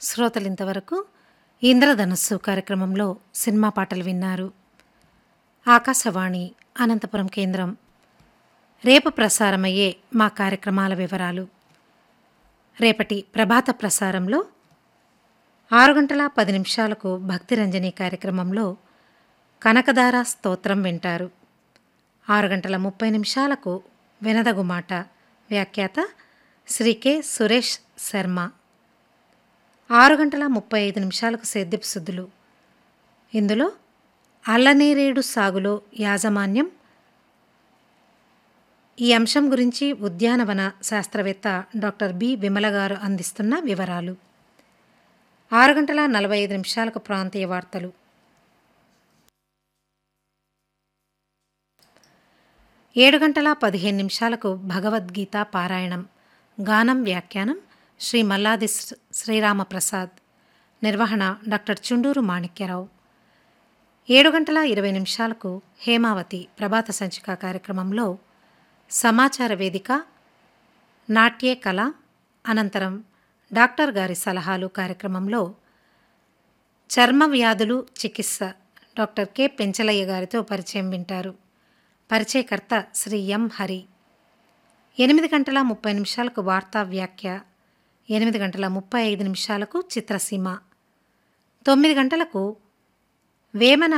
శ్రోతలింతవరకు ఇంద్రధనుస్సు కార్యక్రమంలో సినిమా పాటలు విన్నారు ఆకాశవాణి అనంతపురం కేంద్రం రేపు ప్రసారమయ్యే మా కార్యక్రమాల వివరాలు రేపటి ప్రభాత ప్రసారంలో ఆరు గంటల పది నిమిషాలకు భక్తిరంజని కార్యక్రమంలో కనకదార స్తోత్రం వింటారు ఆరు గంటల ముప్పై నిమిషాలకు వినదగు మాట వ్యాఖ్యాత శ్రీ కె సురేష్ శర్మ ఆరు గంటల ముప్పై ఐదు నిమిషాలకు సేద్యపు సుద్దులు ఇందులో అల్లనేరేడు సాగులో యాజమాన్యం ఈ అంశం గురించి ఉద్యానవన శాస్త్రవేత్త డాక్టర్ బి విమల గారు అందిస్తున్న వివరాలు ఆరు గంటల నలభై ఐదు నిమిషాలకు ప్రాంతీయ వార్తలు ఏడు గంటల పదిహేను నిమిషాలకు భగవద్గీత పారాయణం గానం వ్యాఖ్యానం శ్రీ మల్లాది శ్రీ- శ్రీరామప్రసాద్ నిర్వహణ డాక్టర్ చుండూరు మాణిక్యరావు ఏడు గంటల ఇరవై నిమిషాలకు హేమావతి ప్రభాత సంచిక కార్యక్రమంలో సమాచార వేదిక నాట్యే కళ అనంతరం డాక్టర్ గారి సలహాలు కార్యక్రమంలో చర్మ వ్యాధులు చికిత్స డాక్టర్ కె పెంచలయ్య గారితో పరిచయం వింటారు పరిచయకర్త శ్రీ ఎం హరి ఎనిమిది గంటల ముప్పై నిమిషాలకు వార్తా వ్యాఖ్య ఎనిమిది గంటల ముప్పై ఐదు నిమిషాలకు చిత్రసీమ తొమ్మిది గంటలకు వేమన